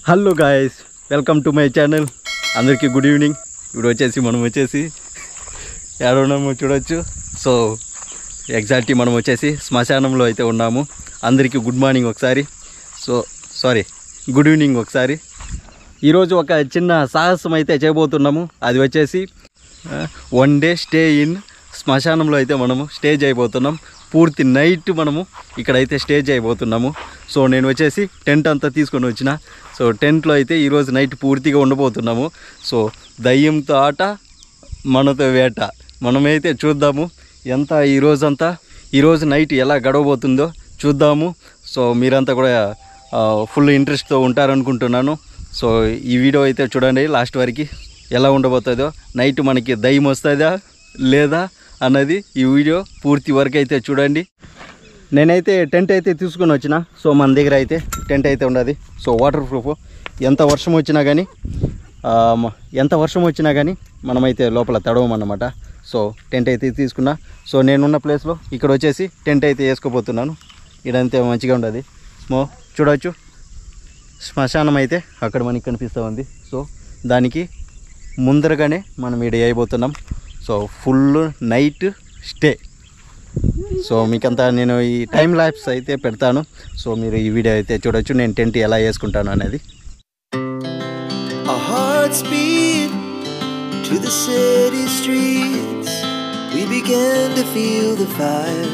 Hello guys welcome to my channel అందరికీ good evening ఇప్పుడు వచ్చేసి మనం వచ్చేసి ఏడున్నాము చూడొచ్చు సో ఎగ్జాక్ట్లీ మనం వచ్చేసి శ్మశానంలో అయితే ఉన్నాము అందరికీ గుడ్ మార్నింగ్ ఒకసారి సో సారీ గుడ్ ఈవినింగ్ ఒకసారి ఈరోజు ఒక చిన్న సాహసం అయితే చేయబోతున్నాము అది వచ్చేసి వన్ డే స్టే ఇన్ శ్మశానంలో అయితే మనము స్టే చేయబోతున్నాం పూర్తి నైట్ మనము ఇక్కడైతే స్టే చేయబోతున్నాము సో నేను వచ్చేసి టెంట్ అంతా తీసుకొని వచ్చిన సో టెంట్లో అయితే ఈరోజు నైట్ పూర్తిగా ఉండబోతున్నాము సో దయ్యంతో ఆట మనతో వేట మనమైతే చూద్దాము ఎంత ఈ రోజంతా ఈరోజు నైట్ ఎలా గడవబోతుందో చూద్దాము సో మీరంతా కూడా ఫుల్ ఇంట్రెస్ట్తో ఉంటారనుకుంటున్నాను సో ఈ వీడియో అయితే చూడండి లాస్ట్ వరకు ఎలా ఉండబోతుందో నైట్ మనకి దయ్యం వస్తుందా లేదా అన్నది ఈ వీడియో పూర్తి వరకు అయితే చూడండి నేనైతే టెంట్ అయితే తీసుకొని వచ్చిన సో మన దగ్గర అయితే టెంట్ అయితే ఉండదు సో వాటర్ ప్రూఫ్ ఎంత వర్షం వచ్చినా కానీ ఆ, మ- ఎంత వర్షం వచ్చినా కానీ మనమైతే లోపల తడవమన్నమాట సో టెంట్ అయితే తీసుకున్నా సో నేనున్న ప్లేస్లో ఇక్కడ వచ్చేసి టెంట్ అయితే వేసుకోబోతున్నాను ఇదంతే మంచిగా ఉండదు స్మో చూడవచ్చు శ్మశానం అయితే అక్కడ మనకి కనిపిస్తూ ఉంది సో దానికి ముందరగానే మనం ఇక్కడ వేయబోతున్నాం so full night stay so మీకంతా నేను ఈ టైం ల్యాబ్స్ అయితే పెడతాను సో మీరు ఈ వీడియో అయితే చూడొచ్చు నేను టెంట్ ఎలా వేసుకుంటాను అనేది Our hearts beat to the city streets. We began to feel the fire.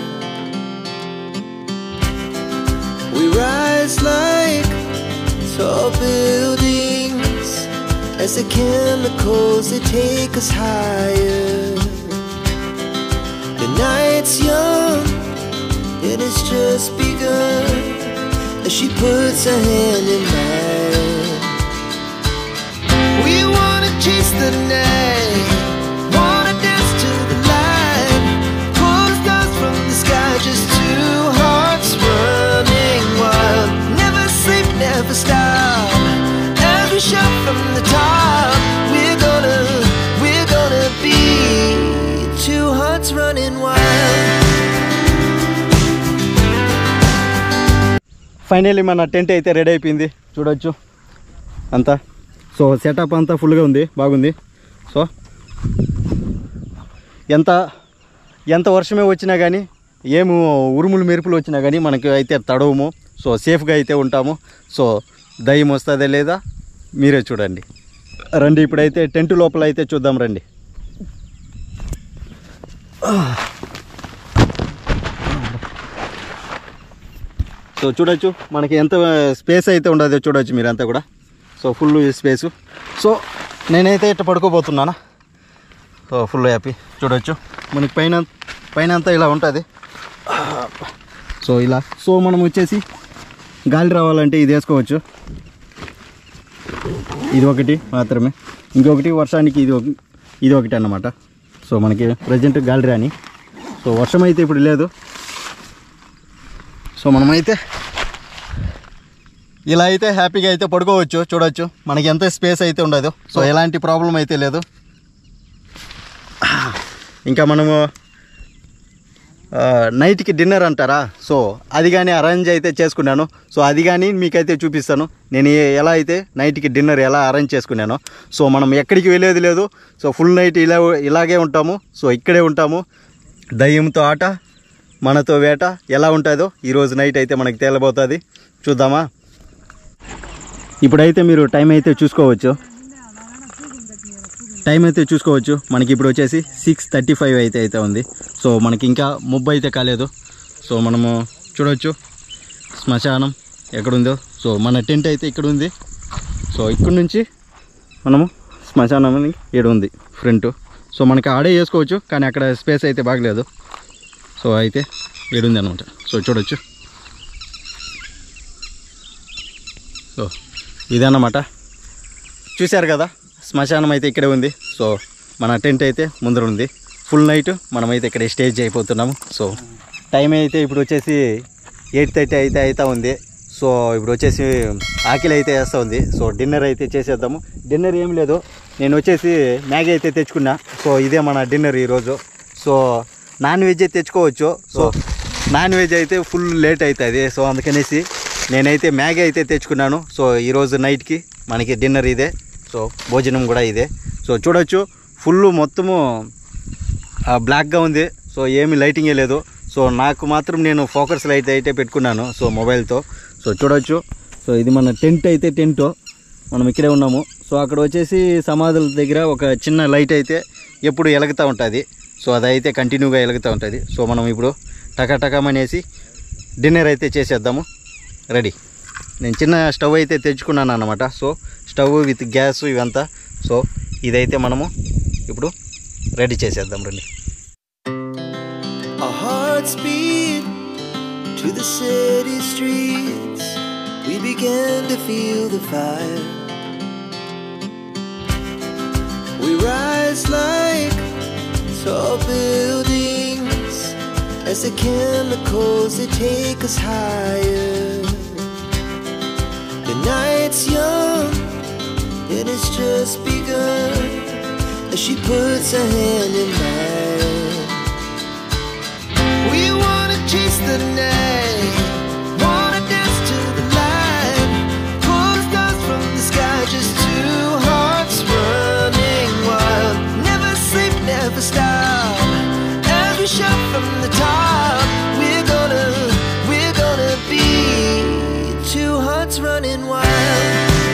We rise like tall buildings as the chemicals they take us higher. The night's young and it's just begun as she puts her hand in mine. We wanna chase the night, wanna dance to the light, pull the stars from the sky, just two hearts running wild. Never sleep, never stop. As we shout from the top, we're gonna, we're gonna be two hearts running wild. Finally మన tent అయితే ready అయిపోయింది చూడొచ్చు అంతా so setup అంతా ఫుల్గా ఉంది బాగుంది so ఎంత ఎంత వర్షమే వచ్చినా కానీ ఏము ఉరుములు మెరుపులు వచ్చినా కానీ మనకి అయితే తడవము సో సేఫ్గా అయితే ఉంటాము సో దయ్యం వస్తుందా లేదా మీరే చూడండి రండి ఇప్పుడైతే టెంట్ లోపల అయితే చూద్దాం రండి సో చూడొచ్చు మనకి ఎంత స్పేస్ అయితే ఉండదో చూడొచ్చు మీరంతా కూడా సో ఫుల్ స్పేసు సో నేనైతే ఇట్లా పడుకోబోతున్నానా సో ఫుల్ హ్యాపీ చూడొచ్చు మనకి పైన పైన అంతా ఇలా ఉంటుంది సో ఇలా సో మనం వచ్చేసి గాలి రావాలంటే ఇది వేసుకోవచ్చు ఇది ఒకటి మాత్రమే ఇంకొకటి వర్షానికి ఇది ఒక ఇది ఒకటి అన్నమాట సో మనకి ప్రజెంట్ గాలి రాని సో వర్షం అయితే ఇప్పుడు లేదు సో మనమైతే ఇలా అయితే హ్యాపీగా అయితే పడుకోవచ్చు చూడొచ్చు మనకి ఎంత స్పేస్ అయితే ఉండదు సో ఎలాంటి ప్రాబ్లం అయితే లేదు ఇంకా మనము ఆ, నైట్కి డిన్నర్ అంటారా సో అది కానీ అరేంజ్ అయితే చేసుకున్నాను సో అది కానీ మీకైతే చూపిస్తాను నేను ఏ- ఎలా అయితే నైట్కి డిన్నర్ ఎలా అరేంజ్ చేసుకున్నానో సో మనం ఎక్కడికి వెళ్ళేది లేదు సో ఫుల్ నైట్ ఇలా ఇలాగే ఉంటాము సో ఇక్కడే ఉంటాము దయ్యంతో ఆట మనతో వేట ఎలా ఉంటుందో ఈరోజు నైట్ అయితే మనకి తేలబోతుంది చూద్దామా ఇప్పుడైతే మీరు టైం అయితే చూసుకోవచ్చు టైం అయితే చూసుకోవచ్చు మనకి ఇప్పుడు వచ్చేసి సిక్స్ థర్టీ ఫైవ్ అయితే అయితే ఉంది సో మనకి ఇంకా ముబ్బు అయితే కాలేదు సో మనము చూడవచ్చు శ్మశానం ఎక్కడుందో సో మన టెంట్ అయితే ఇక్కడ ఉంది సో ఇక్కడ నుంచి మనము శ్మశానం అని ఈడ ఉంది ఫ్రంట్ సో మనకి ఆడే వేసుకోవచ్చు కానీ అక్కడ స్పేస్ అయితే బాగలేదు సో అయితే ఏడుంది అనమాట సో చూడొచ్చు సో ఇదన్నమాట చూశారు కదా శ్మశానం అయితే ఇక్కడే ఉంది సో మన టెంట్ అయితే ముందర ఉంది ఫుల్ నైట్ మనమైతే ఇక్కడ స్టే అయిపోతున్నాము సో టైం అయితే ఇప్పుడు వచ్చేసి ఎయిట్ థర్టీ అయితే అవుతా ఉంది సో ఇప్పుడు వచ్చేసి ఆకలి అయితే వేస్తూ ఉంది సో డిన్నర్ అయితే చేసేద్దాము డిన్నర్ ఏం లేదు నేను వచ్చేసి మ్యాగీ అయితే తెచ్చుకున్నా సో ఇదే మన డిన్నర్ ఈరోజు సో నాన్ వెజ్ అయితే తెచ్చుకోవచ్చు సో నాన్ వెజ్ అయితే ఫుల్ లేట్ అవుతుంది సో అందుకనేసి నేనైతే మ్యాగీ అయితే తెచ్చుకున్నాను సో ఈరోజు నైట్కి మనకి డిన్నర్ ఇదే సో భోజనం కూడా ఇదే సో చూడొచ్చు ఫుల్ మొత్తము ఆ, బ్లాక్గా ఉంది సో ఏమి లైటింగే లేదు సో నాకు మాత్రం నేను ఫోకస్ లైట్ అయితే పెట్టుకున్నాను సో మొబైల్తో సో చూడొచ్చు సో ఇది మన టెంట్ అయితే టెంట్ మనం ఇక్కడే ఉన్నాము సో అక్కడ వచ్చేసి సమాధుల దగ్గర ఒక చిన్న లైట్ అయితే ఎప్పుడు ఎలుగుతూ ఉంటుంది సో అదైతే కంటిన్యూగా ఎలుగుతూ ఉంటుంది సో మనం ఇప్పుడు టకాటకమనేసి డిన్నర్ అయితే చేసేద్దాము రెడీ నేను చిన్న స్టవ్ అయితే తెచ్చుకున్నాను అనమాట సో స్టవ్ విత్ గ్యాస్ ఇవంతా సో ఇదైతే మనము ఇప్పుడు రెడీ చేసేద్దాం రండి Our hearts beat to the city streets. We began to feel the fire. We rise like tall buildings as the chemicals they take us higher. The night's young and it's just begun as she puts her hand in mine. We wanna chase the night, wanna dance to the light, pull the stars from the sky, just two hearts running wild. Never sleep, never stop. As we shout from the top, we're gonna, we're gonna be two hearts running wild.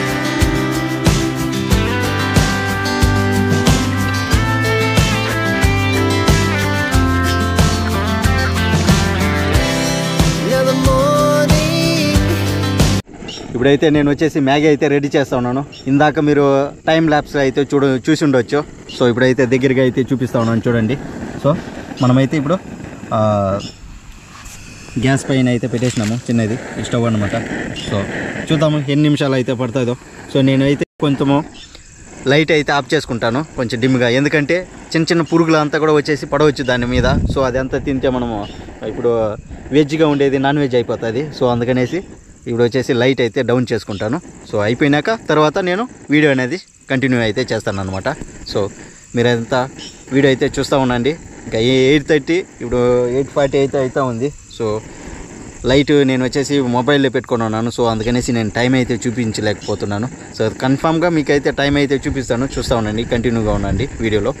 Now the morning ఇప్పుడైతే నేను వచ్చేసి Maggi అయితే ready చేస్తా ఉన్నాను ఇందాక మీరు time labs అయితే చూడ చూసి ఉండొచ్చు సో ఇప్పుడైతే దగ్గరగా అయితే చూపిస్తా ఉన్నాను చూడండి సో మనమైతే ఇప్పుడు ఆ, గ్యాస్ పైన అయితే పెట్టేసినాము చిన్నది ఈ స్టవ్ అనమాట సో చూద్దాము ఎన్ని నిమిషాలు అయితే పడుతుందో సో నేనైతే కొంచెము లైట్ అయితే ఆఫ్ చేసుకుంటాను కొంచెం డిమ్గా ఎందుకంటే చిన్న చిన్న పురుగులు అంతా కూడా వచ్చేసి పడవచ్చు దాని మీద సో అదంతా తింటే మనము ఇప్పుడు వెజ్గా ఉండేది నాన్ వెజ్ అయిపోతుంది సో అందుకనేసి ఇప్పుడు వచ్చేసి లైట్ అయితే డౌన్ చేసుకుంటాను సో అయిపోయినాక తర్వాత నేను వీడియో అనేది కంటిన్యూ అయితే చేస్తాను అనమాట సో మీరంతా వీడియో అయితే చూస్తూ ఉండండి ఇంకా ఎయిట్ థర్టీ ఇప్పుడు ఎయిట్ ఫార్టీ అయితే అవుతా ఉంది సో లైట్ నేను వచ్చేసి మొబైల్లో పెట్టుకొని ఉన్నాను సో అందుకనేసి నేను టైం అయితే చూపించలేకపోతున్నాను సో కన్ఫామ్గా మీకు అయితే టైం అయితే చూపిస్తాను చూస్తూ ఉండండి కంటిన్యూగా ఉండండి వీడియోలో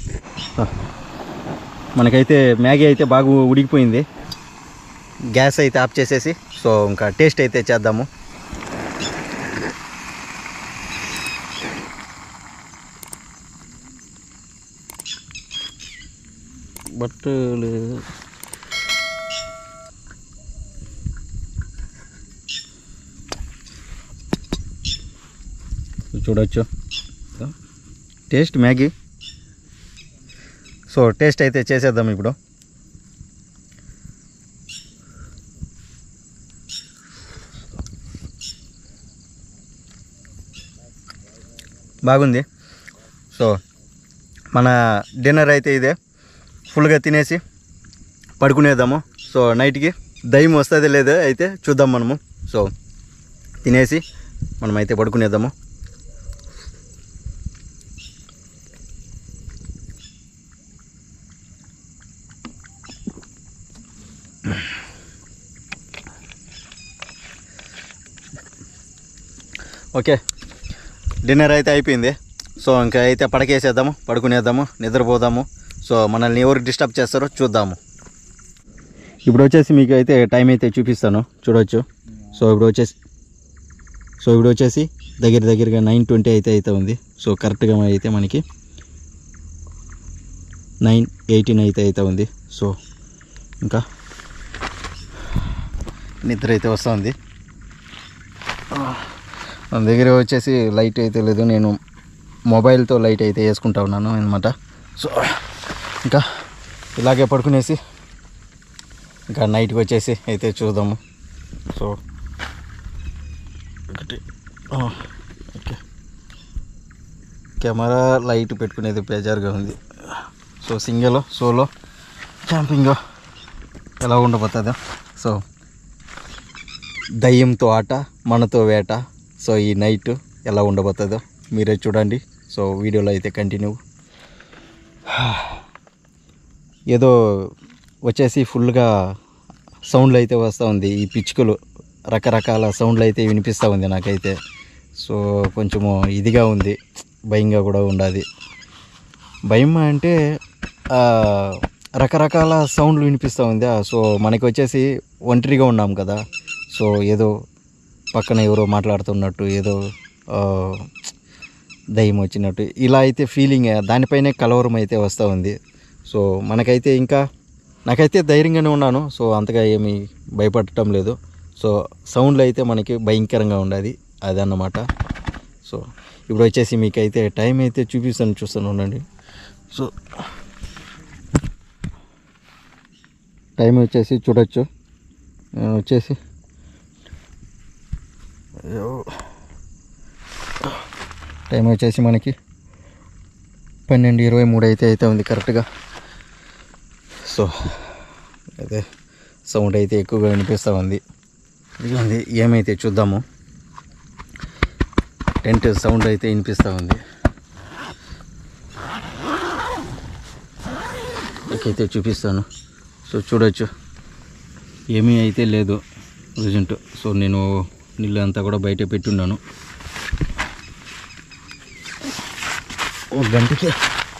మనకైతే మ్యాగీ అయితే బాగా ఉడికిపోయింది గ్యాస్ అయితే ఆఫ్ చేసేసి సో ఇంకా టేస్ట్ అయితే చేద్దాము బట్టలు చూడొచ్చు టేస్ట్ మ్యాగీ సో టేస్ట్ అయితే చేసేద్దాం ఇప్పుడు బాగుంది సో మన డిన్నర్ అయితే ఇదే ఫుల్గా తినేసి పడుకునేద్దాము సో నైట్కి దయ్యం వస్తుంది లేదో అయితే చూద్దాం మనము సో తినేసి మనమైతే పడుకునేద్దాము ఓకే డిన్నర్ అయితే అయిపోయింది సో ఇంకా అయితే పడకేసేద్దాము పడుకునేద్దాము నిద్రపోదాము సో మనల్ని ఎవరు డిస్టర్బ్ చేస్తారో చూద్దాము ఇప్పుడు వచ్చేసి మీకు అయితే టైం అయితే చూపిస్తాను చూడవచ్చు సో ఇప్పుడు వచ్చేసి సో ఇప్పుడు వచ్చేసి దగ్గర దగ్గరగా నైన్ ట్వంటీ అయితే అయితే ఉంది సో కరెక్ట్గా అయితే మనకి నైన్ ఎయిటీన్ అయితే అయితే ఉంది సో ఇంకా నిద్ర అయితే వస్తుంది మన దగ్గర వచ్చేసి లైట్ అయితే లేదు నేను మొబైల్తో లైట్ అయితే వేసుకుంటా ఉన్నాను అనమాట సో ఇంకా ఇలాగే పడుకునేసి ఇంకా నైట్కి వచ్చేసి అయితే చూద్దాము సో ఒకటి ఆ, ఓకే కెమెరా లైట్ పెట్టుకునేది బేజారుగా ఉంది సో సింగిల్ సోలో క్యాంపింగ్ ఎలా ఉండబోతుందో సో దయ్యంతో ఆట మనతో వేట సో ఈ నైట్ ఎలా ఉండబోతుందో మీరే చూడండి సో వీడియోలో అయితే కంటిన్యూ ఏదో వచ్చేసి ఫుల్గా సౌండ్లు అయితే వస్తూ ఉంది ఈ పిచ్చుకలు రకరకాల సౌండ్లు అయితే వినిపిస్తూ ఉంది నాకైతే సో కొంచెము ఇదిగా ఉంది భయంగా కూడా ఉండాది భయం అంటే ఆ, రకరకాల సౌండ్లు వినిపిస్తూ ఉంది సో మనకి వచ్చేసి ఒంటరిగా ఉన్నాం కదా సో ఏదో పక్కన ఎవరో మాట్లాడుతున్నట్టు ఏదో ఆ, దయ్యం వచ్చినట్టు ఇలా అయితే ఫీలింగ్ దానిపైనే కలవరం అయితే వస్తూ ఉంది సో మనకైతే ఇంకా నాకైతే ధైర్యంగానే ఉన్నాను సో అంతగా ఏమీ భయపడటం లేదు సో సౌండ్లు అయితే మనకి భయంకరంగా ఉండదు అదన్నమాట సో ఇప్పుడు వచ్చేసి మీకైతే టైం అయితే చూపిస్తాను చూస్తాను ఉండండి సో టైం వచ్చేసి చూడొచ్చు నేను వచ్చేసి అయ్యో. టైం వచ్చేసి మనకి పన్నెండు ఇరవై మూడు అయితే అయితే ఉంది కరెక్ట్గా సో అదే సౌండ్ అయితే ఎక్కువగా వినిపిస్తూ ఉంది ఇదిగోండి ఏమైతే చూద్దాము టెంట్ సౌండ్ అయితే వినిపిస్తూ ఉంది మీకైతే చూపిస్తాను సో చూడొచ్చు ఏమీ అయితే లేదు ప్రజెంట్ సో నేను నీళ్ళు అంతా కూడా బయట పెట్టున్నాను ఒక గంటకి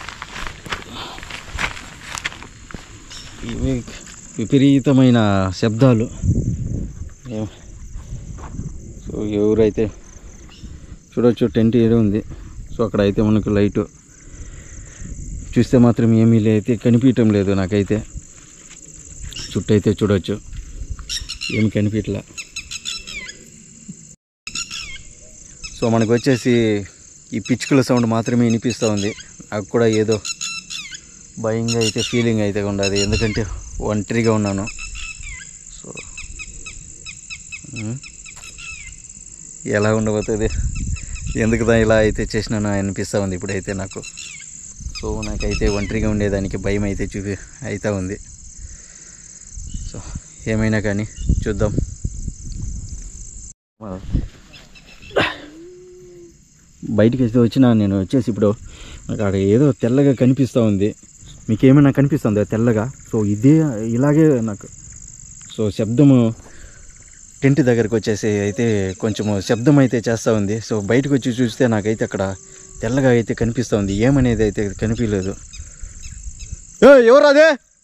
ఇవి విపరీతమైన శబ్దాలు ఏం- సో ఎవరైతే చూడొచ్చు టెంట్ ఏదో ఉంది సో అక్కడ అయితే మనకు లైట్ చూస్తే మాత్రం ఏమీ అయితే కనిపించటం లేదు నాకైతే చుట్టూ అయితే చూడొచ్చు ఏమి కనిపించలే సో మనకు వచ్చేసి ఈ పిచ్చుకల సౌండ్ మాత్రమే వినిపిస్తూ ఉంది నాకు కూడా ఏదో భయంగా అయితే ఫీలింగ్ అయితే ఉండదు ఎందుకంటే ఒంటరిగా ఉన్నాను సో ఉమ్, ఎలా ఉండబోతుంది ఎందుకు దా ఇలా అయితే చేసినానో అనిపిస్తూ ఉంది ఇప్పుడైతే నాకు సో నాకైతే ఒంటరిగా ఉండేదానికి భయం అయితే చూపి అవుతూ ఉంది సో ఏమైనా కానీ చూద్దాం బయటికి అయితే వచ్చిన నేను వచ్చేసి ఇప్పుడు నాకు అక్కడ ఏదో తెల్లగా కనిపిస్తూ ఉంది మీకు ఏమైనా కనిపిస్తుందా తెల్లగా సో ఇదే ఇలాగే నాకు సో శబ్దము టెంట్ దగ్గరికి వచ్చేసి అయితే కొంచెము శబ్దం అయితే చేస్తూ ఉంది సో బయటకు వచ్చి చూస్తే నాకైతే అక్కడ తెల్లగా అయితే కనిపిస్తూ ఉంది ఏమనేది అయితే కనిపించలేదు ఏ ఎవరు అదే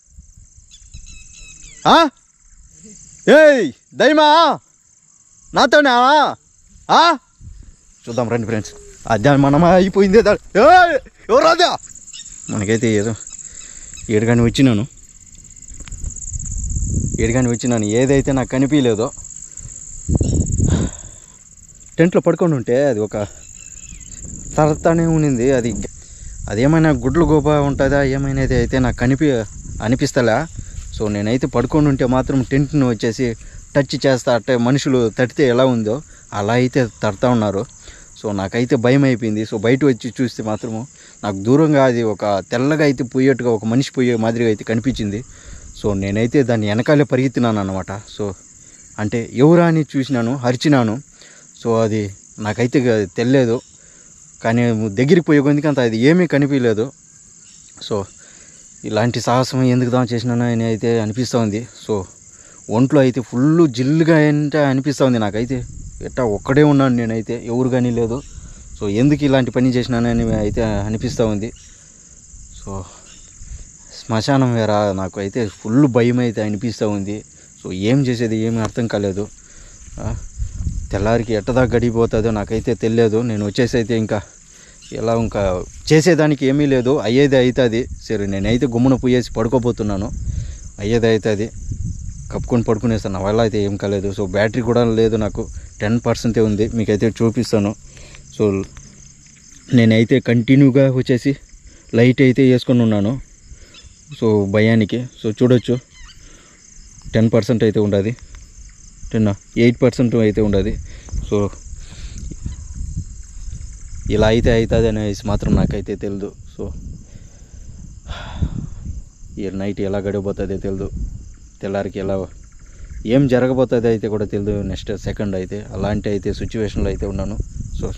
ఆ? ఏయ్ దైమా నాతోనా ఆ? చూద్దాం రండి ఫ్రెండ్స్ అధ్యాయం మనమా అయిపోయిందే దా- ఏయ్! ఎవరు అదా మనకైతే ఏదో ఏడుగాని వచ్చినాను ఏడుగాని వచ్చినాను ఏదైతే నాకు కనిపించలేదో టెంట్లో పడుకొని ఉంటే అది ఒక తరతానే ఉన్నింది అది అదేమైనా గుడ్లు గోప ఉంటుందా ఏమైనది అయితే నాకు కనిపి అనిపిస్తలే సో నేనైతే పడుకొని ఉంటే మాత్రం టెంట్ను వచ్చేసి టచ్ చేస్తా అంటే మనుషులు తడితే ఎలా ఉందో అలా అయితే తడతా ఉన్నారు సో నాకైతే భయం అయిపోయింది సో బయట వచ్చి చూస్తే మాత్రము నాకు దూరంగా అది ఒక తెల్లగా అయితే పోయేట్టుగా ఒక మనిషి పోయే మాదిరిగా అయితే కనిపించింది సో నేనైతే దాన్ని వెనకాలే పరిగెత్తినాను అనమాట సో అంటే ఎవరా అని చూసినాను హరిచినాను సో అది నాకైతే గ- తెలియలేదు కానీ దగ్గరికి పోయే కొద్దికి అంత అది ఏమీ కనిపించలేదు సో ఇలాంటి సాహసం ఎందుకు దా చేసినాను అని అయితే అనిపిస్తూ ఉంది సో ఒంట్లో అయితే ఫుల్ జిల్లుగా అంటే అనిపిస్తూ ఉంది నాకైతే ఎట్టా ఒక్కడే ఉన్నాను నేనైతే ఎవరు కానీ లేదు సో ఎందుకు ఇలాంటి పని చేసినానని అయితే అనిపిస్తూ ఉంది సో శ్మశానం వేరా నాకు అయితే ఫుల్ భయం అయితే అనిపిస్తూ ఉంది సో ఏం చేసేది ఏమీ అర్థం కాలేదు ఆ, తెల్లారికి ఎట్టదా గడిపోతుందో నాకైతే తెలియదు నేను వచ్చేసి అయితే ఇంకా ఎలా ఇంకా చేసేదానికి ఏమీ లేదు అయ్యేది అవుతుంది సరే నేనైతే గుమ్మన పోయేసి పడుకోబోతున్నాను అయ్యేది అవుతుంది కప్పుకొని పడుకునేస్తాను నా వల్ల అయితే ఏం కాలేదు సో బ్యాటరీ కూడా లేదు నాకు టెన్ పర్సెంటే ఉంది మీకైతే చూపిస్తాను సో నేనైతే కంటిన్యూగా వచ్చేసి లైట్ అయితే వేసుకొని ఉన్నాను సో భయానికి సో చూడొచ్చు టెన్ పర్సెంట్ అయితే ఉండదు టెన్ ఎయిట్ పర్సెంట్ అయితే ఉండదు సో ఇలా అయితే అవుతుంది అనేసి మాత్రం నాకైతే తెలియదు సో ఈ నైట్ ఎలా గడిపోతుందో తెలియదు తెల్లారికి ఎలా ఏం జరగబోతుంది అయితే కూడా తెలియదు నెక్స్ట్ సెకండ్ అయితే అలాంటి అయితే సిచ్యువేషన్లో అయితే ఉన్నాను సో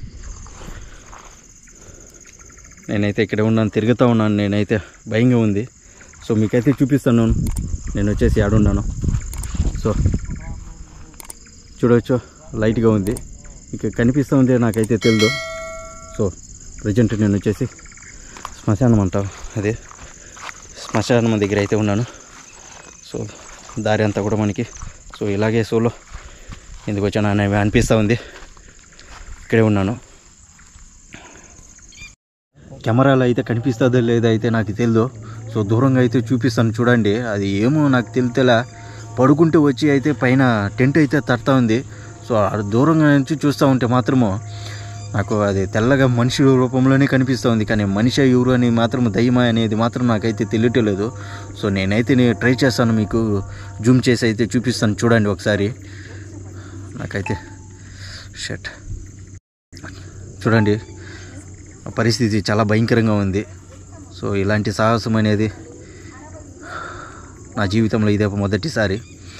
నేనైతే ఇక్కడ ఉన్నాను తిరుగుతూ ఉన్నాను నేనైతే భయంగా ఉంది సో మీకైతే చూపిస్తాను నేను వచ్చేసి ఆడున్నాను సో చూడవచ్చు లైట్గా ఉంది ఇక కనిపిస్తూ ఉంది నాకైతే తెలియదు సో ప్రజెంట్ నేను వచ్చేసి శ్మశానం అంటాం అదే శ్మశానం దగ్గర అయితే ఉన్నాను సో దారి అంతా కూడా మనకి సో ఇలాగే సోలో ఎందుకు వచ్చాను అని అనిపిస్తూ ఉంది ఇక్కడే ఉన్నాను కెమెరాలో అయితే కనిపిస్తుందో లేదో అయితే నాకు తెలియదు సో దూరంగా అయితే చూపిస్తాను చూడండి అది ఏమో నాకు తెలితేలా పడుకుంటూ వచ్చి అయితే పైన టెంట్ అయితే తడతా ఉంది సో ఆ దూరంగా నుంచి చూస్తూ ఉంటే మాత్రము నాకు అది తెల్లగా మనిషి రూపంలోనే కనిపిస్తూ ఉంది కానీ మనిషి ఎవరు అని మాత్రం దయ్యమా అనేది మాత్రం నాకైతే తెలియట్లేదు సో నేనైతే నేను ట్రై చేస్తాను మీకు జూమ్ చేసి అయితే చూపిస్తాను చూడండి ఒకసారి నాకైతే షట్ చూడండి ఆ పరిస్థితి చాలా భయంకరంగా ఉంది సో ఇలాంటి సాహసం అనేది నా జీవితంలో ఇదే మొదటిసారి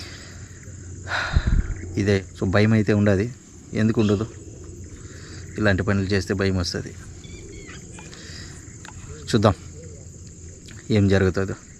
ఇదే సో భయం అయితే ఉండదు ఎందుకు ఉండదు ఇలాంటి పనులు చేస్తే భయం వస్తుంది చూద్దాం ఏం జరుగుతుందో